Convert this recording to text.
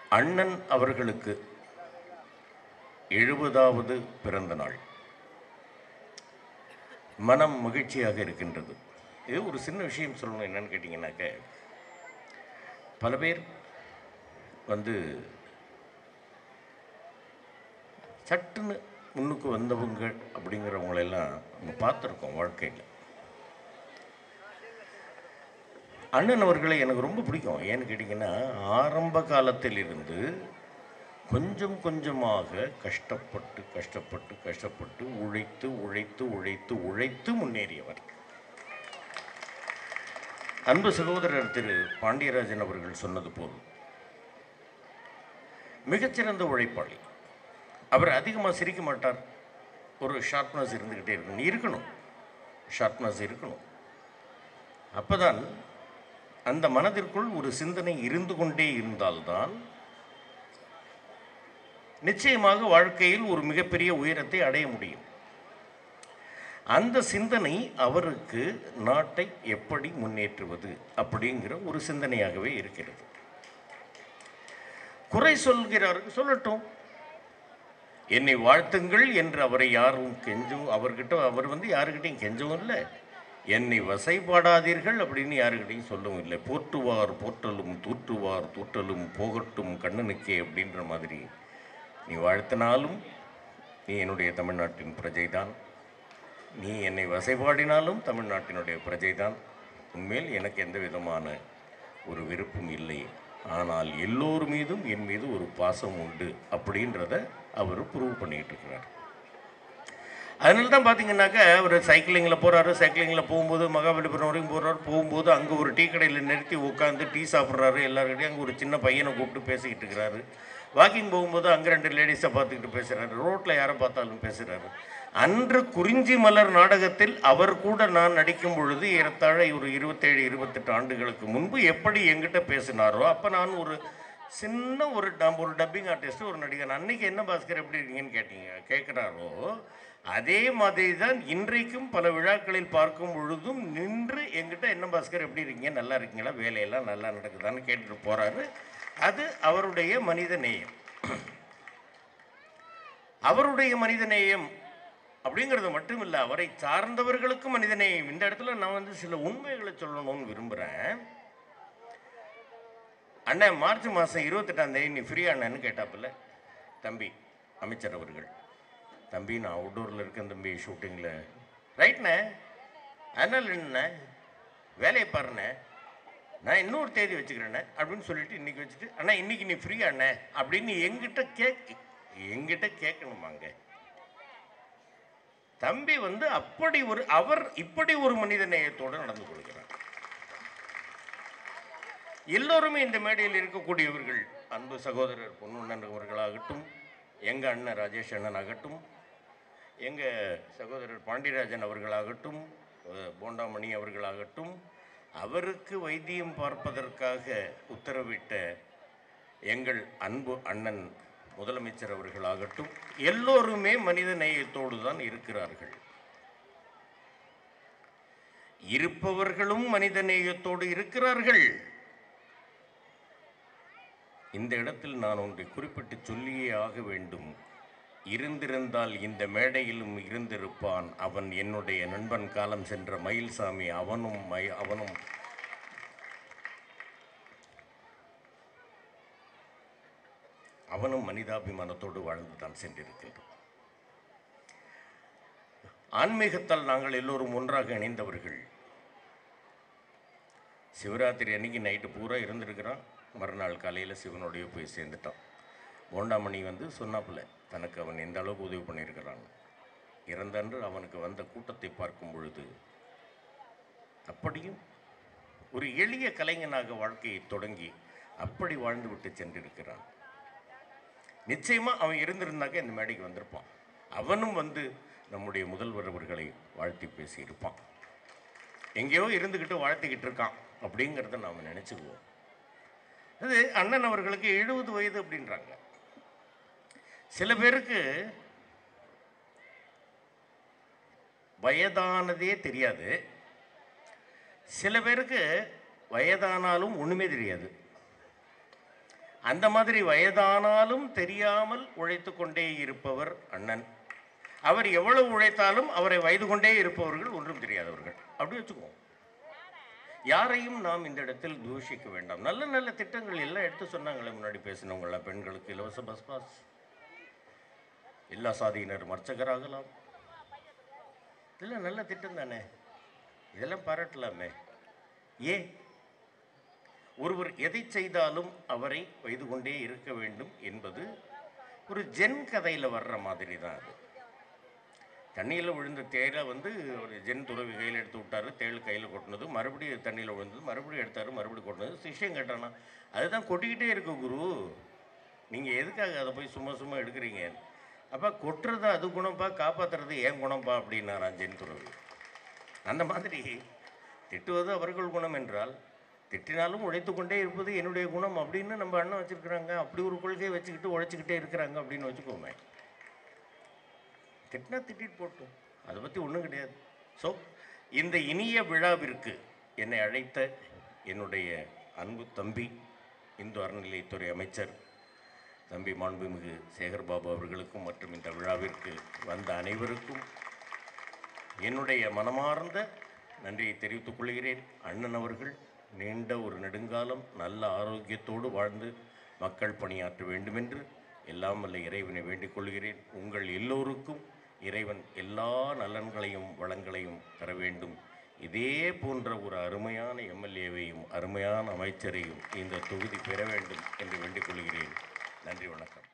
அண்ணன் அவர்களுக்கு எழுபதாவது பிறந்த நாள் மனம் மகிழ்ச்சியாக இருக்கின்றது இது ஒரு சின்ன விஷயம் சொல்லணும் என்னன்னு கேட்டிங்கன்னாக்க பல பேர் வந்து சட்டுன்னு முன்னுக்கு வந்தவங்க அப்படிங்கிறவங்களெல்லாம் நம்ம பார்த்துருக்கோம் வாழ்க்கையில் அண்ணன் அவர்களை எனக்கு ரொம்ப பிடிக்கும் ஏன்னு கேட்டிங்கன்னா ஆரம்ப காலத்தில் இருந்து கொஞ்சம் கொஞ்சமாக கஷ்டப்பட்டு கஷ்டப்பட்டு கஷ்டப்பட்டு உழைத்து உழைத்து உழைத்து உழைத்து முன்னேறியவர் அன்பு சகோதரர் திரு பாண்டியராஜன் அவர்கள் சொன்னது போல் மிகச்சிறந்த உழைப்பாளி அவர் அதிகமாக சிரிக்க மாட்டார் ஒரு ஷார்ப்னஸ் இருந்துக்கிட்டே இருக்கணும் இருக்கணும் ஷார்ப்னஸ் இருக்கணும் அப்பதான் அந்த மனதிற்குள் ஒரு சிந்தனை இருந்து கொண்டே இருந்தால்தான் நிச்சயமாக வாழ்க்கையில் ஒரு மிகப்பெரிய உயரத்தை அடைய முடியும் அந்த சிந்தனை அவருக்கு நாட்டை எப்படி முன்னேற்றுவது அப்படிங்கிற ஒரு சிந்தனையாகவே இருக்கிறது குறை சொல்கிறார்கள் சொல்லட்டும் என்னை வாழ்த்துங்கள் என்று அவரை யாரும் கெஞ்சும் அவர்கிட்ட அவர் வந்து யாருக்கிட்டையும் கெஞ்சவும் இல்லை என்னை வசைப்பாடாதீர்கள் அப்படின்னு யாருக்கிட்டையும் சொல்லவும் இல்லை போற்றுவார் போற்றலும் தூற்றுவார் தூற்றலும் போகட்டும் கண்ணனுக்கே அப்படின்ற மாதிரி நீ வாழ்த்தினாலும் நீ என்னுடைய தமிழ்நாட்டின் பிரஜைதான் நீ என்னை வசைபாடினாலும் தமிழ்நாட்டினுடைய பிரஜைதான் உண்மையில் எனக்கு எந்த விதமான ஒரு விருப்பம் இல்லை ஆனால் எல்லோர் மீதும் என் மீது ஒரு பாசம் உண்டு அப்படின்றத அவர் ப்ரூவ் பண்ணிகிட்டு இருக்கிறார் அதனால தான் பார்த்தீங்கன்னாக்கா அவர் சைக்கிளிங்கில் போகிறாரு சைக்கிளிங்கில் போகும்போது மகாபலிபுரம் வரைக்கும் போகிறாரு போகும்போது அங்கே ஒரு டீ கடையில் நிறுத்தி உட்காந்து டீ சாப்பிட்றாரு எல்லாருக்கிட்டையும் அங்கே ஒரு சின்ன பையனை கூப்பிட்டு பேசிக்கிட்டு இருக்கிறாரு வாக்கிங் போகும்போது அங்கே ரெண்டு லேடிஸை பார்த்துக்கிட்டு பேசுகிறாரு ரோட்டில் யாரை பார்த்தாலும் பேசுகிறாரு அன்று குறிஞ்சி மலர் நாடகத்தில் அவர் கூட நான் நடிக்கும் பொழுது ஏறத்தாழ ஒரு இருபத்தேழு இருபத்தெட்டு ஆண்டுகளுக்கு முன்பு எப்படி எங்கிட்ட பேசினாரோ அப்போ நான் ஒரு சின்ன ஒரு டம் ஒரு டப்பிங் ஆர்டிஸ்ட் ஒரு நடிகர் அன்னைக்கு என்ன பாஸ்கர் எப்படி இருக்கீங்கன்னு கேட்டீங்க கேட்குறாரோ அதே மாதிரி தான் இன்றைக்கும் பல விழாக்களில் பார்க்கும் பொழுதும் நின்று எங்கிட்ட என்ன பாஸ்கர் எப்படி இருக்கீங்க நல்லா இருக்கீங்களா வேலையெல்லாம் நல்லா நடக்குதான்னு கேட்டுட்டு போகிறாரு அது அவருடைய மனித நேயம் அவருடைய மனித நேயம் அப்படிங்கிறது மட்டும் இல்லை அவரை சார்ந்தவர்களுக்கும் மனித நேயம் இந்த இடத்துல நான் வந்து சில உண்மைகளை சொல்லணும்னு விரும்புகிறேன் அண்ணன் மார்ச் மாதம் இருபத்தெட்டாம் தேதி நீ ஃப்ரீ அண்ணன்னு கேட்டாப்புல தம்பி அமைச்சர் அவர்கள் தம்பி நான் அவுட்டோரில் இருக்கேன் தம்பி ஷூட்டிங்கில் ரைட்ண்ணே அதனால் என்ன வேலையை பாருண்ணே நான் இன்னொரு தேதி வச்சுக்கிறேண்ணே அப்படின்னு சொல்லிட்டு இன்னைக்கு வச்சுட்டு அண்ணா இன்னைக்கு நீ ஃப்ரீ அண்ணே அப்படின்னு எங்கிட்ட கேக் எங்கிட்ட கேட்கணுமாங்க தம்பி வந்து அப்படி ஒரு அவர் இப்படி ஒரு மனித நேயத்தோடு நடந்து கொள்கிறார் எல்லோருமே இந்த மேடையில் இருக்கக்கூடியவர்கள் அன்பு சகோதரர் பொன்னுண்ணன் அவர்களாகட்டும் எங்கள் அண்ணன் ராஜேஷ் அண்ணன் ஆகட்டும் எங்கள் சகோதரர் பாண்டியராஜன் அவர்களாகட்டும் அஹ், போண்டாமணி அவர்களாகட்டும் அவருக்கு வைத்தியம் பார்ப்பதற்காக உத்தரவிட்ட எங்கள் அன்பு அண்ணன் முதலமைச்சர் அவர்களாகட்டும் எல்லோருமே மனித நேயத்தோடு தான் இருக்கிறார்கள் இருப்பவர்களும் மனித நேயத்தோடு இருக்கிறார்கள் இந்த இடத்தில் நான் ஒன்றை குறிப்பிட்டு சொல்லியே ஆக வேண்டும் இருந்திருந்தால் இந்த மேடையிலும் இருந்திருப்பான் அவன் என்னுடைய நண்பன் காலம் சென்ற மயில்சாமி அவனும் மய அவனும் அவனும் மனிதாபிமானத்தோடு வாழ்ந்து தான் சென்றிருக்கின்றான் ஆன்மீகத்தால் நாங்கள் எல்லோரும் ஒன்றாக இணைந்தவர்கள் சிவராத்திரி அன்னைக்கு நைட்டு பூரா இருந்திருக்கிறான் மறுநாள் காலையில் சிவனோடைய போய் சேர்ந்துட்டான் போண்டாமணி வந்து சொன்னாப்புல தனக்கு அவன் எந்த அளவுக்கு உதவி பண்ணியிருக்கிறான் இறந்தன்று அவனுக்கு வந்த கூட்டத்தை பார்க்கும் பொழுது அப்படியும் ஒரு எளிய கலைஞனாக வாழ்க்கையை தொடங்கி அப்படி வாழ்ந்துவிட்டு சென்றிருக்கிறான் நிச்சயமா அவன் இருந்திருந்தாக்க இந்த மேடைக்கு வந்திருப்பான் அவனும் வந்து நம்முடைய முதல்வர் அவர்களை வாழ்த்தி பேசியிருப்பான் எங்கேயோ இருந்துக்கிட்டு வாழ்த்திக்கிட்டு இருக்கான் அப்படிங்கிறத நாம் நினச்சிக்குவோம் அது அண்ணன் அவர்களுக்கு எழுபது வயது அப்படின்றாங்க சில பேருக்கு வயதானதே தெரியாது சில பேருக்கு வயதானாலும் ஒன்றுமே தெரியாது அந்த மாதிரி வயதானாலும் தெரியாமல் உழைத்து கொண்டே இருப்பவர் அண்ணன் அவர் எவ்வளவு உழைத்தாலும் அவரை வயது கொண்டே இருப்பவர்கள் ஒன்றும் தெரியாதவர்கள் அப்படி வச்சுக்குவோம் யாரையும் நாம் இந்த இடத்தில் தூஷிக்க வேண்டாம் நல்ல நல்ல திட்டங்கள் எல்லாம் எடுத்து சொன்னாங்களே முன்னாடி பேசினவங்களாம் பெண்களுக்கு இலவச பஸ் பாஸ் எல்லா சாதியினர் மர்ச்சகராகலாம் இதெல்லாம் நல்ல திட்டம் தானே இதெல்லாம் பாராட்டலாமே ஏன் ஒருவர் எதை செய்தாலும் அவரை வைது கொண்டே இருக்க வேண்டும் என்பது ஒரு ஜென் கதையில் வர்ற மாதிரி தான் அது தண்ணியில் விழுந்த தேரை வந்து ஒரு ஜென் துறவி கையில் எடுத்து விட்டாரு தேள் கையில் கொட்டினது மறுபடியும் தண்ணியில் விழுந்தது மறுபடியும் எடுத்தாரு மறுபடியும் கொட்டினது சிஷ்யம் கேட்டானா அதுதான் கொட்டிக்கிட்டே இருக்கு குரு நீங்கள் எதுக்காக அதை போய் சும்மா சும்மா எடுக்கிறீங்க அப்போ கொட்டுறது அது குணம்ப்பா காப்பாற்றுறது ஏன் குணம்ப்பா அப்படின்னாரான் ஜென் துறவி அந்த மாதிரி திட்டுவது அவர்கள் குணம் என்றால் திட்டினாலும் உழைத்து கொண்டே இருப்பது என்னுடைய குணம் அப்படின்னு நம்ம அண்ணன் வச்சுருக்குறாங்க அப்படி ஒரு கொள்கையை வச்சுக்கிட்டு உழைச்சிக்கிட்டே இருக்கிறாங்க அப்படின்னு வச்சுக்கோமே திட்டினா திட்டிட்டு போட்டோம் அதை பற்றி ஒன்றும் கிடையாது ஸோ இந்த இனிய விழாவிற்கு என்னை அழைத்த என்னுடைய அன்பு தம்பி இந்து அறநிலையத்துறை அமைச்சர் தம்பி மாண்புமிகு சேகர்பாபு அவர்களுக்கும் மற்றும் இந்த விழாவிற்கு வந்த அனைவருக்கும் என்னுடைய மனமார்ந்த நன்றியை தெரிவித்துக் கொள்கிறேன் அண்ணன் அவர்கள் நீண்ட ஒரு நெடுங்காலம் நல்ல ஆரோக்கியத்தோடு வாழ்ந்து மக்கள் பணியாற்ற வேண்டுமென்று எல்லாம் வல்ல இறைவனை வேண்டிக் கொள்கிறேன் உங்கள் எல்லோருக்கும் இறைவன் எல்லா நலன்களையும் வளங்களையும் தர வேண்டும் இதே போன்ற ஒரு அருமையான எம்எல்ஏவையும் அருமையான அமைச்சரையும் இந்த தொகுதி பெற வேண்டும் என்று வேண்டிக் கொள்கிறேன் நன்றி வணக்கம்